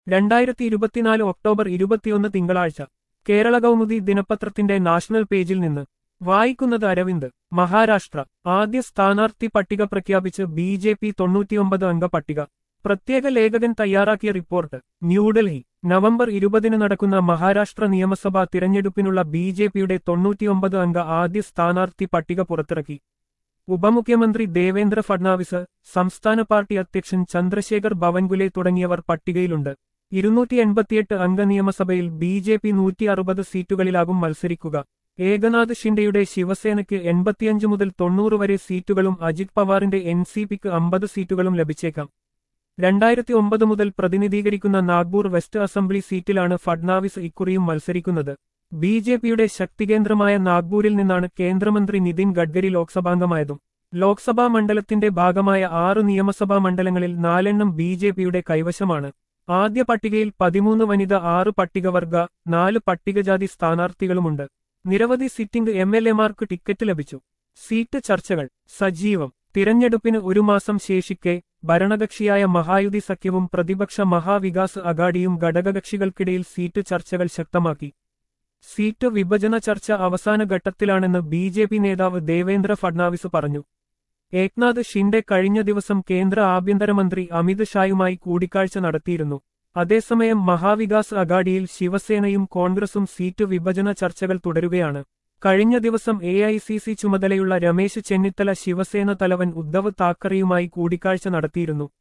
രണ്ടായിരത്തി ഇരുപത്തിനാല് ഒക്ടോബർ ഇരുപത്തിയൊന്ന് തിങ്കളാഴ്ച കേരള കൗമുദി ദിനപത്രത്തിന്റെ നാഷണൽ പേജിൽ നിന്ന് വായിക്കുന്നത് അരവിന്ദ് മഹാരാഷ്ട്ര ആദ്യ സ്ഥാനാർത്ഥി പട്ടിക പ്രഖ്യാപിച്ച് ബി ജെ പി തൊണ്ണൂറ്റിയൊമ്പത് അംഗ പട്ടിക പ്രത്യേക ലേഖകൻ തയ്യാറാക്കിയ റിപ്പോർട്ട് ന്യൂഡൽഹി നവംബർ ഇരുപതിന് നടക്കുന്ന മഹാരാഷ്ട്ര നിയമസഭാ തിരഞ്ഞെടുപ്പിനുള്ള ബി ജെ പിയുടെ തൊണ്ണൂറ്റിയൊമ്പത് അംഗ ആദ്യ സ്ഥാനാർത്ഥി പട്ടിക പുറത്തിറക്കി ഉപമുഖ്യമന്ത്രി ദേവേന്ദ്ര ഫഡ്നാവിസ് സംസ്ഥാന പാർട്ടി അധ്യക്ഷൻ ചന്ദ്രശേഖർ ഭവൻഗുലെ തുടങ്ങിയവർ പട്ടികയിലുണ്ട് ഇരുന്നൂറ്റി എൺപത്തിയെട്ട് അംഗ നിയമസഭയിൽ ബി ജെ പി നൂറ്റി അറുപത് സീറ്റുകളിലാകും മത്സരിക്കുക ഏകനാഥ് ഷിൻഡെയുടെ ശിവസേനയ്ക്ക് എൺപത്തിയഞ്ച് മുതൽ തൊണ്ണൂറ് വരെ സീറ്റുകളും അജിത് പവാറിന്റെ എൻ സി പിക്ക് അമ്പത് സീറ്റുകളും ലഭിച്ചേക്കാം രണ്ടായിരത്തി ഒമ്പത് മുതൽ പ്രതിനിധീകരിക്കുന്ന നാഗ്പൂർ വെസ്റ്റ് അസംബ്ലി സീറ്റിലാണ് ഫഡ്നാവിസ് ഇക്കുറിയും മത്സരിക്കുന്നത് ബി ജെ പിയുടെ ശക്തികേന്ദ്രമായ നാഗ്പൂരിൽ നിന്നാണ് കേന്ദ്രമന്ത്രി നിതിൻ ഗഡ്കരി ലോക്സഭാംഗമായതും ലോക്സഭാ മണ്ഡലത്തിന്റെ ഭാഗമായ ആറ് നിയമസഭാ മണ്ഡലങ്ങളിൽ നാലെണ്ണം ബി ജെ പിയുടെ കൈവശമാണ് ആദ്യ പട്ടികയിൽ പതിമൂന്ന് വനിത ആറ് പട്ടികവർഗ നാല് പട്ടികജാതി സ്ഥാനാർത്ഥികളുമുണ്ട് നിരവധി സിറ്റിംഗ് എം എൽ എമാർക്ക് ടിക്കറ്റ് ലഭിച്ചു സീറ്റ് ചർച്ചകൾ സജീവം തിരഞ്ഞെടുപ്പിന് ഒരു മാസം ശേഷിക്കെ ഭരണകക്ഷിയായ മഹായുതി സഖ്യവും പ്രതിപക്ഷ മഹാവികാസ് അഗാഡിയും ഘടകകക്ഷികൾക്കിടയിൽ സീറ്റ് ചർച്ചകൾ ശക്തമാക്കി സീറ്റ് വിഭജന ചർച്ച അവസാന ഘട്ടത്തിലാണെന്ന് ബി ജെ പി നേതാവ് ദേവേന്ദ്ര ഫഡ്നാവിസ് പറഞ്ഞു ഏക്നാഥ് ഷിൻഡെ കഴിഞ്ഞ ദിവസം കേന്ദ്ര ആഭ്യന്തരമന്ത്രി അമിത് ഷായുമായി കൂടിക്കാഴ്ച നടത്തിയിരുന്നു അതേസമയം മഹാവികാസ് അഗാഡിയിൽ ശിവസേനയും കോൺഗ്രസും സീറ്റ് വിഭജന ചർച്ചകൾ തുടരുകയാണ് കഴിഞ്ഞ ദിവസം എ ഐ സി സി ചുമതലയുള്ള രമേശ് ചെന്നിത്തല ശിവസേന തലവൻ ഉദ്ധവ് താക്കറെയുമായി കൂടിക്കാഴ്ച നടത്തിയിരുന്നു